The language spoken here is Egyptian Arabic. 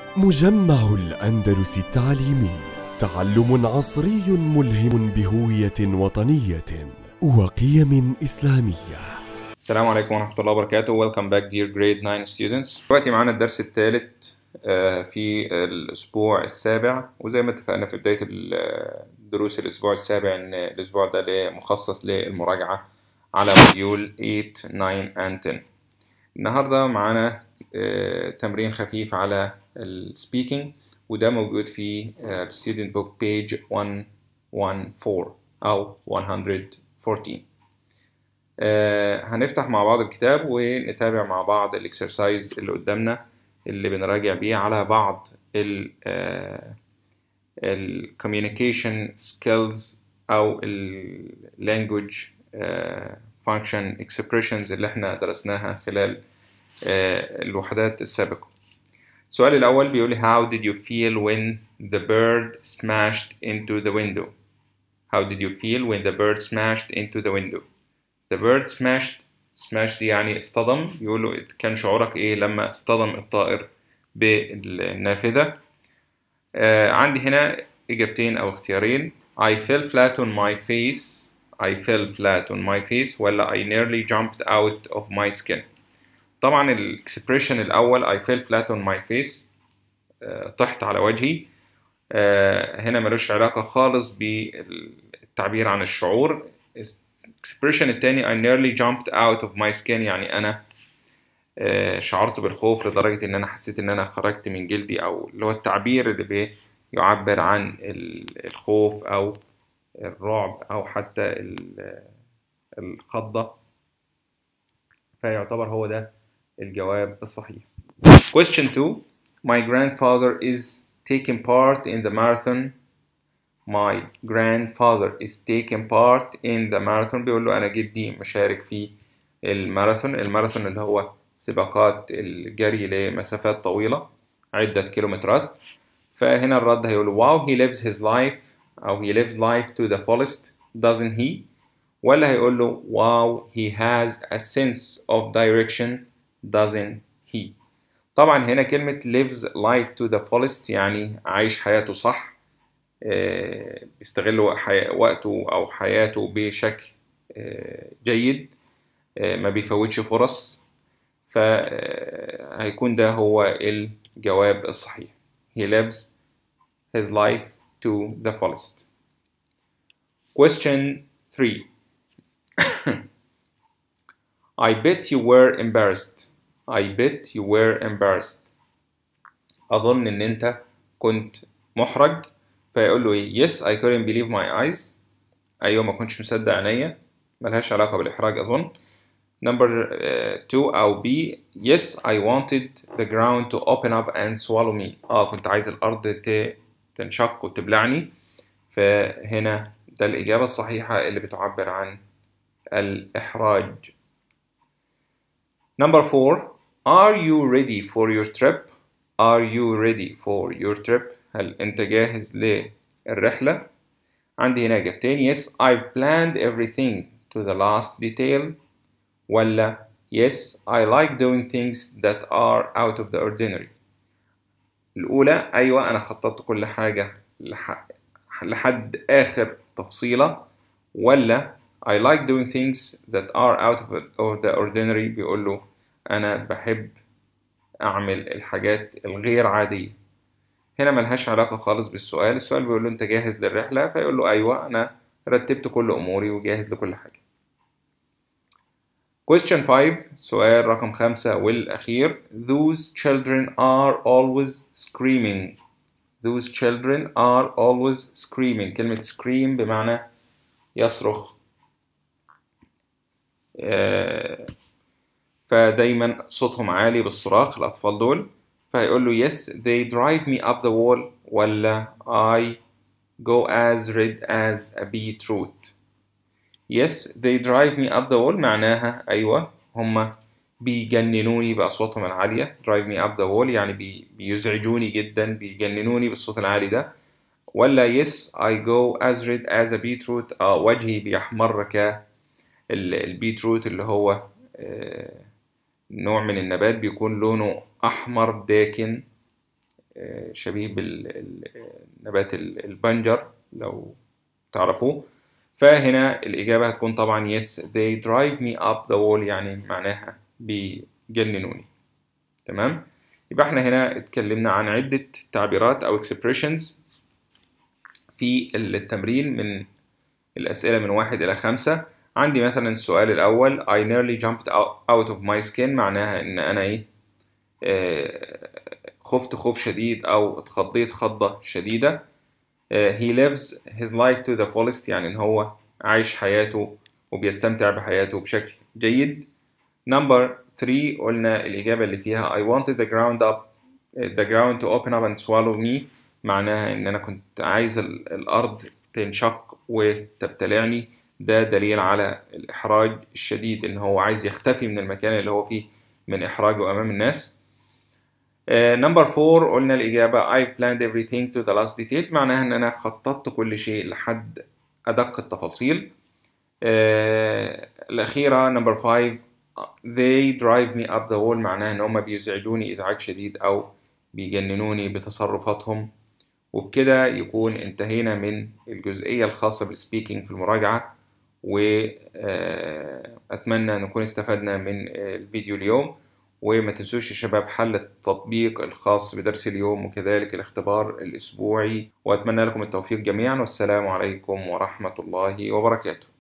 مجمع الأندلس التعليمي تعلم عصري ملهم بهوية وطنية وقيم إسلامية السلام عليكم ورحمة الله وبركاته Welcome back dear grade 9 students دلوقتي معانا الدرس الثالث في الأسبوع السابع وزي ما اتفقنا في بداية دروس الأسبوع السابع إن الأسبوع ده مخصص للمراجعة على موديول 8 9 and 10 النهاردة معانا تمرين خفيف على السبيكينج وده موجود في student book page 114 أو 114 آه هنفتح مع بعض الكتاب ونتابع مع بعض الاكسرسايز اللي قدامنا اللي بنراجع بيه على بعض ال ال communication skills أو ال language uh, function expressions اللي احنا درسناها خلال uh, الوحدات السابقة السؤال الأول بيقول how did you feel when the bird smashed into the window how did you feel when the bird smashed into the window The bird smashed smashed دي يعني اصطدم بيقولوا كان شعورك ايه لما اصطدم الطائر بالنافذة آه عندي هنا إجابتين أو اختيارين I fell flat on my face I fell flat on my face ولا I nearly jumped out of my skin طبعا الاكسبريشن الأول I fell flat on my face آه طحت على وجهي آه هنا ملوش علاقة خالص بالتعبير عن الشعور expression التاني I nearly jumped out of my skin يعني أنا شعرت بالخوف لدرجة إن أنا حسيت إن أنا خرجت من جلدي أو اللي هو التعبير اللي بيعبر عن الخوف أو الرعب أو حتى الخضة فيعتبر هو ده الجواب الصحيح. Question 2 My grandfather is taking part in the marathon My grandfather is taking part in the marathon بيقول له أنا جدي مشارك في الماراثون الماراثون اللي هو سباقات الجري لمسافات طويلة عدة كيلومترات فهنا الرد هيقول wow he lives his life أو he lives life to the fullest doesn't he ولا هيقول له wow he has a sense of direction doesn't he طبعا هنا كلمة lives life to the fullest يعني عايش حياته صح بيستغل وقته أو حياته بشكل جيد ما بيفوتش فرص فهيكون ده هو الجواب الصحيح he lives his life to the fullest question 3 I bet you were embarrassed I bet you were embarrassed أظن إن أنت كنت محرج فيقول له ايه yes I couldn't believe my eyes ايوه ما كنتش مصدق عينيا ملهاش علاقة بالإحراج أظن number uh, two أو B yes I wanted the ground to open up and swallow me اه كنت عايز الأرض تنشق وتبلعني فهنا ده الإجابة الصحيحة اللي بتعبر عن الإحراج number four are you ready for your trip are you ready for your trip هل أنت جاهز للرحلة؟ عندي هنا إجابتين yes I've planned everything to the last detail ولا yes I like doing things that are out of the ordinary الأولى أيوة أنا خططت كل حاجة لحد آخر تفصيلة ولا I like doing things that are out of the ordinary بيقول له أنا بحب أعمل الحاجات الغير عادية هنا ملهاش علاقة خالص بالسؤال السؤال بيقول له أنت جاهز للرحلة فيقول له أيوة أنا رتبت كل أموري وجاهز لكل حاجة Question 5 سؤال رقم خمسة والأخير Those children are always screaming Those children are always screaming كلمة scream بمعنى يصرخ فدايما صوتهم عالي بالصراخ الأطفال دول فهيقول له yes they drive me up the wall ولا I go as red as a beetroot yes they drive me up the wall معناها أيوة هما بيجننوني بأصواتهم العالية drive me up the wall يعني بي بيزعجوني جدا بيجننوني بالصوت العالي ده ولا yes I go as red as a beetroot آه وجهي بيحمر ك البيتروت اللي هو آه نوع من النبات بيكون لونه أحمر داكن شبيه بالنبات البنجر لو تعرفوه فهنا الإجابة هتكون طبعا yes they drive me up the wall يعني معناها بيجننوني تمام يبقى احنا هنا اتكلمنا عن عدة تعبيرات أو expressions في التمرين من الأسئلة من واحد إلى خمسة عندي مثلا السؤال الأول I nearly jumped out of my skin معناها إن أنا إيه آه خفت خوف شديد أو اتخضيت خضة شديدة آه he lives his life to the fullest يعني إن هو عايش حياته وبيستمتع بحياته بشكل جيد number 3 قلنا الإجابة اللي فيها I wanted the ground up the ground to open up and swallow me معناها إن أنا كنت عايز الأرض تنشق وتبتلعني ده دليل على الإحراج الشديد إن هو عايز يختفي من المكان اللي هو فيه من إحراجه أمام الناس نمبر uh, فور قلنا الإجابة I've planned everything to the last detail معناها إن أنا خططت كل شيء لحد أدق التفاصيل uh, الأخيرة نمبر فايف they drive me up the wall معناها إن هما بيزعجوني إزعاج شديد أو بيجننوني بتصرفاتهم وبكده يكون انتهينا من الجزئية الخاصة بالسبيكينج في المراجعة وأتمنى نكون استفدنا من الفيديو اليوم وما تنسوش يا شباب حل التطبيق الخاص بدرس اليوم وكذلك الاختبار الأسبوعي وأتمنى لكم التوفيق جميعا والسلام عليكم ورحمة الله وبركاته